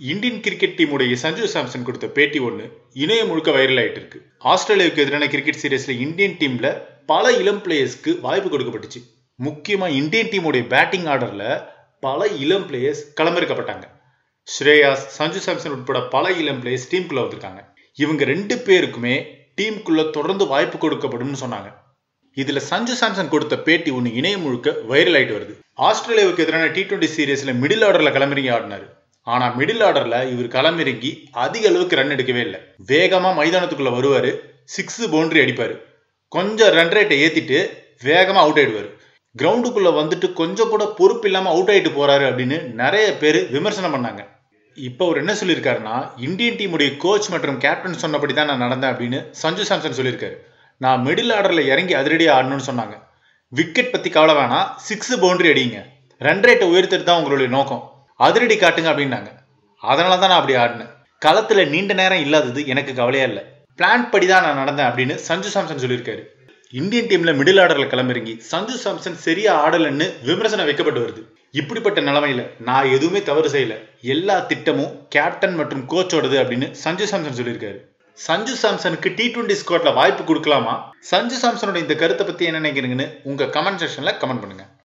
Indian cricket டீமுடைய சஞ்சு சாம்சன் கொடுத்த பேட்டி ஒன்று இணையம் முழுக்க வைரல் ஆயிட்டு இருக்கு ஆஸ்திரேலியாவுக்கு எதிரான கிரிக்கெட் சீரீஸ்ல இந்தியன் டீம்ல பல இளம் பிளேயர்ஸ்க்கு வாய்ப்பு கொடுக்கப்பட்டுச்சு முக்கியமா இந்தியன் டீமுடைய பேட்டிங் ஆர்டர்ல பல இளம் பிளேயர்ஸ் களமிறக்கப்பட்டாங்க ஸ்ரேயாஸ் சஞ்சு சாம்சன் உட்பட பல இளம் பிளேயர்ஸ் டீமுக்குள்ள வந்திருக்காங்க இவங்க ரெண்டு பேருக்குமே டீமுக்குள்ள தொடர்ந்து வாய்ப்பு கொடுக்கப்படும்னு சொன்னாங்க இதுல சஞ்சு சாம்சன் கொடுத்த பேட்டி ஒன்று இணையம் முழுக்க வைரல் ஆயிட்டு வருது ஆஸ்திரேலியாவுக்கு எதிரான டி டுவெண்ட்டி சீரீஸ்ல மிடில் ஆர்டர்ல களமிறங்கி ஆடினாரு ஆனா மிடில் ஆர்டர்ல இவர் களமிறங்கி அதிக அளவுக்கு ரன் எடுக்கவே இல்லை வேகமா மைதானத்துக்குள்ள வருவாரு சிக்ஸ் பவுண்டரி அடிப்பாரு கொஞ்சம் ரன் ரேட்டை ஏத்திட்டு வேகமா அவுட் ஆயிடுவாரு கிரவுண்டுக்குள்ள வந்துட்டு கொஞ்சம் கூட பொறுப்பு இல்லாம அவுட் ஆயிட்டு போறாரு அப்படின்னு நிறைய பேர் விமர்சனம் பண்ணாங்க இப்போ அவர் என்ன சொல்லியிருக்காருன்னா இந்தியன் டீமுடைய கோச் மற்றும் கேப்டன் சொன்னபடி தான் நான் நடந்தேன் அப்படின்னு சஞ்சு சாம்சன் சொல்லியிருக்காரு நான் மிடில் ஆர்டரில் இறங்கி அதிரடியாக ஆடணும்னு சொன்னாங்க விக்கெட் பற்றி கவலை வேணாம் சிக்ஸ் பவுண்டரி அடிங்க ரன் ரேட்டை உயர்த்துறது தான் உங்களுடைய நோக்கம் அதிரடி காட்டுங்க அப்படின்னாங்க அதனால தான் நான் அப்படி ஆடினேன் களத்தில் நீண்ட நேரம் இல்லாதது எனக்கு கவலையா இல்லை பிளான் படி தான் நான் நடந்தேன் அப்படின்னு சஞ்சு சாம்சன் சொல்லியிருக்காரு இந்தியன் டீம்ல மிடில் ஆர்டர்ல களமிறங்கி சஞ்சு சாம்சன் சரியா ஆடலன்னு விமர்சனம் வைக்கப்பட்டு வருது இப்படிப்பட்ட நிலைமையில நான் எதுவுமே தவறு செய்யல எல்லா திட்டமும் கேப்டன் மற்றும் கோச்சோடது அப்படின்னு சஞ்சு சாம்சன் சொல்லியிருக்காரு சஞ்சு சாம்சனுக்கு டி டுவெண்ட்டி ஸ்குவாட்ல வாய்ப்பு கொடுக்கலாமா சஞ்சு சாம்சனோட இந்த கருத்தை பத்தி என்ன நினைக்கிறீங்கன்னு உங்க கமெண்ட் செக்ஷன்ல கமெண்ட் பண்ணுங்க